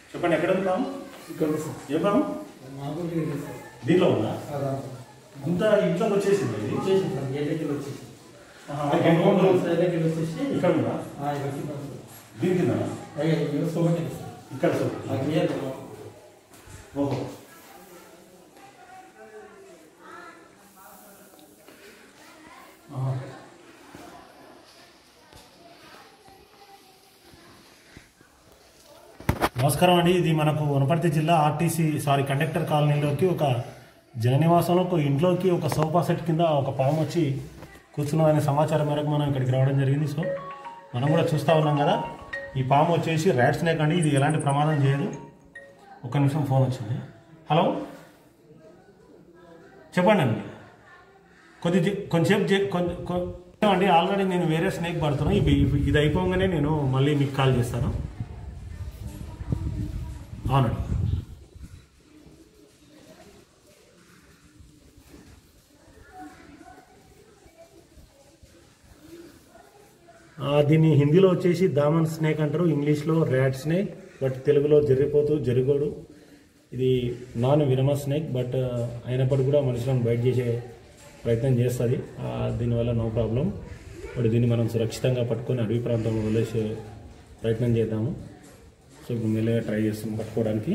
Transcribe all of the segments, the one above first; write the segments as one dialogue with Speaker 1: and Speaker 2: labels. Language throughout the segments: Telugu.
Speaker 1: చెప్పండి ఎక్కడ ఉంది పాము
Speaker 2: ఇక్కడ ఉంది సార్
Speaker 1: ఏ పాము
Speaker 2: మాకు లేదు సార్
Speaker 1: దీనిలో ఉందా
Speaker 2: అదా
Speaker 1: ఇంత ఇంట్లోకి వచ్చేసింది ఇది
Speaker 2: వచ్చేసింది సార్ ఏ దగ్గర వచ్చేసి
Speaker 1: ఆహా,
Speaker 2: ఆ
Speaker 1: ఎక్కడ
Speaker 2: compound
Speaker 1: ఉంది?
Speaker 2: side దగ్గర వచ్చేసి
Speaker 1: ఇక్కడ ఉందా
Speaker 2: ఆ, ఇక్కడ కింద ఉంది సార్.
Speaker 1: దీని కింద
Speaker 2: అయ్యా, ఇక్కడ సోమటి సార్
Speaker 1: ఇక్కడ సో
Speaker 2: ఆ క్లియర్
Speaker 1: ఓహో నమస్కారం అండి ఇది మనకు వనపర్తి జిల్లా ఆర్టీసీ సారీ కండక్టర్ కాలనీలోకి ఒక జన నివాసంలో ఒక ఇంట్లోకి ఒక సోఫా సెట్ కింద ఒక పాము వచ్చి కూర్చున్నదనే సమాచారం మేరకు మనం ఇక్కడికి రావడం జరిగింది సో మనం కూడా చూస్తూ ఉన్నాం కదా ఈ పాము వచ్చేసి ర్యాట్ స్నేక్ అండి ఇది ఎలాంటి ప్రమాదం చేయదు ఒక నిమిషం ఫోన్ వచ్చింది హలో చెప్పండి అండి కొద్ది జే- కొంచెంసేపు జే- కొం- కొ- అండి ఆల్రెడీ నేను వేరే స్నేక్ పడుతున్నాను ఇది ఇది అయిపోగానే నేను మళ్ళీ మీకు కాల్ చేస్తాను అవునండి ఆ, దీన్ని హిందీలో వచ్చేసి దామన్ స్నేక్ అంటారు ఇంగ్లీష్లో ర్యాట్ స్నేక్ బట్ తెలుగులో జర్రిపోతూ జరిగోడు ఇది నాన్ వినమ స్నేక్ బట్ ఆ, అయినప్పటికీ కూడా మనుషులను బయట చేసే ప్రయత్నం చేస్తుంది ఆ, దీనివల్ల నో ప్రాబ్లం బట్ దీన్ని మనం సురక్షితంగా పట్టుకొని అడవి ప్రాంతంలో వదిలేసే ప్రయత్నం చేద్దాము సో ఇప్పుడు మెల్లగా ట్రై చేస్తాం పట్టుకోవడానికి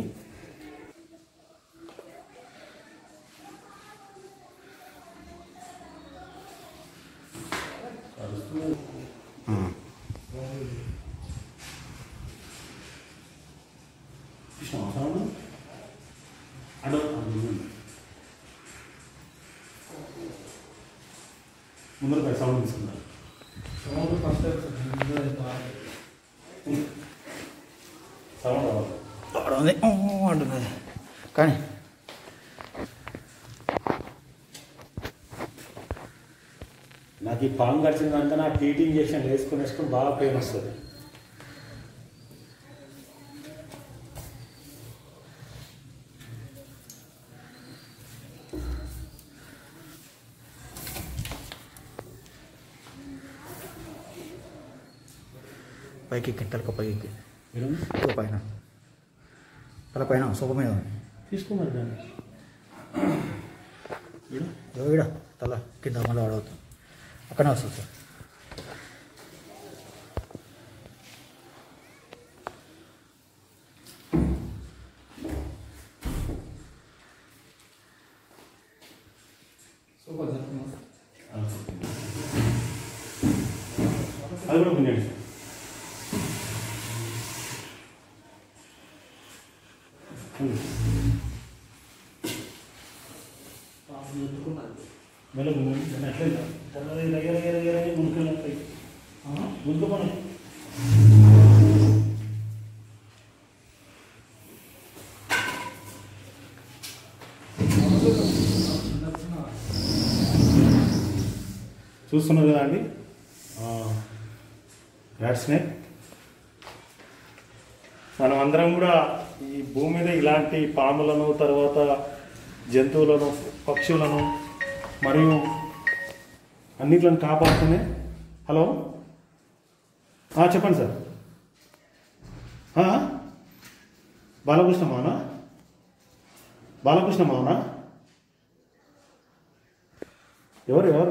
Speaker 1: ముందర సౌండ్ తీసుకున్నారు
Speaker 2: సోమటి ఫస్ట్ టైం సార్ ఇందులో అది బాగా
Speaker 1: సౌండ్ రావాలి
Speaker 3: ఉంది అంటున్నది కానీ
Speaker 1: నాకు ఈ పాము గడిచిన దాంతో నా టీటీ ఇంజక్షన్ వేసుకుని వేసుకుని బాగా పెయిన్ వస్తుంది
Speaker 3: పైకి ఎక్కి తలక పైకి ఎక్కి
Speaker 1: మీరు
Speaker 3: తల పైన తల పైన సోఫ మీద ఉంది.
Speaker 1: తీసుకున్నారు దాన్ని వీడు
Speaker 3: ఇదిగో ఈడ తల కింద మళ్ళీ ఆడవుతుంది అక్కడనే వస్తుంది సార్
Speaker 2: సూపర్ జరుగుతుంది సార్
Speaker 1: అది కూడా గుంజండి
Speaker 2: పాపం ఎత్తుకున్నది
Speaker 1: మెల్ల గుంజండి దాన్ని అట్లే పొన్నది దగ్గర దగ్గర దగ్గర మునుకెళ్ళి ముందుకొని
Speaker 2: చిన్న చిన్న
Speaker 1: చూస్తున్నారు కదా అండి ర్యాట్ స్నేక్ మనం అందరం కూడా ఈ భూమి మీద ఇలాంటి పాములను తర్వాత జంతువులను పక్షులను మరియు అన్నిట్లను కాపాడుతూనే హలో ఆ, చెప్పండి సార్ ఆ? బాలకృష్ణ మౌనా బాలకృష్ణ మౌనా ఎవరు ఎవరు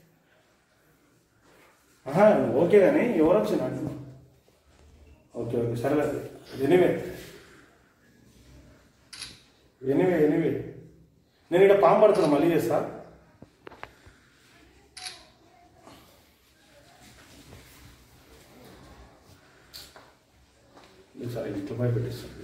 Speaker 1: ఆహా ఓకే కానీ ఎవరు వచ్చింది అంటున్నా ఓకే ఓకే సరే ఎనివే ఎనివే ఎనివే నేను ఇక్కడ పాము పడుతున్నా మళ్ళీ చేస్తా సరే ఇంట్లో పోయి పెట్టిస్తుంది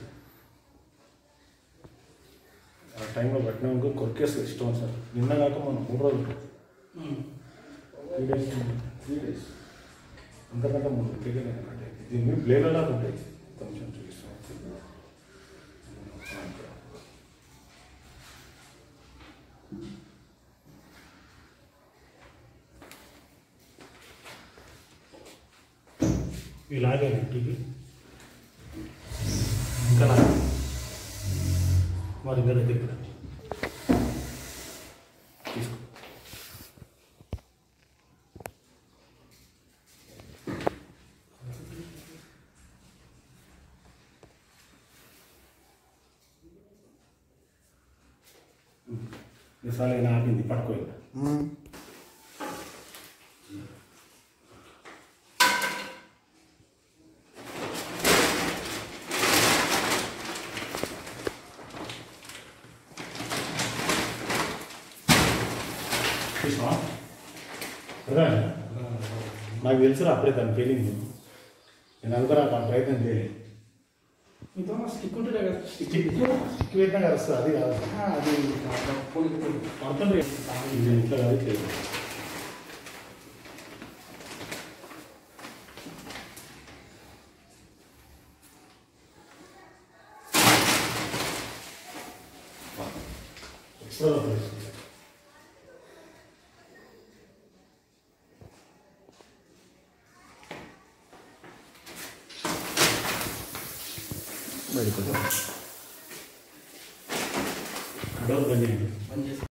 Speaker 1: ఆ టైంలో పెట్టినా ఇంకో కొరికేస్తుంది ఇష్టం సార్ నిన్న కాక మనం మూడు రోజులు త్రీ డేస్ త్రీ డేస్ అంతకంటే ముందు ఇంటికి అంటే దీన్ని బ్లేడ్ లాగా ఉంటాయి కొంచెం చూపిస్తాం ఇలాగే ఇంటికి ఇంకా లాగే. మరి దగ్గర దగ్గర తీసుకో ఈసారి అయినా ఆపింది పట్టుకో చూసావా అర్థమైందా? నాకు తెలుసురా అప్పుడే దాని ఫీలింగ్ నేను అనుకున్నా ఆ ప్రయత్నం చేయలేదు
Speaker 2: మీతో స్టిక్ ఉంటుంది కదా
Speaker 1: స్టిక్ స్టిక్ పెట్టినా కదా వస్తుంది అది కాదు
Speaker 2: అది పోలి పోలి
Speaker 1: పడుతుంది ఇది ఇంట్లో కాదు చేయదు ఎక్స్ట్రా పడుతుంది
Speaker 3: బయటకు
Speaker 1: డోర్ బంద్ చేయండి
Speaker 2: పని చేసి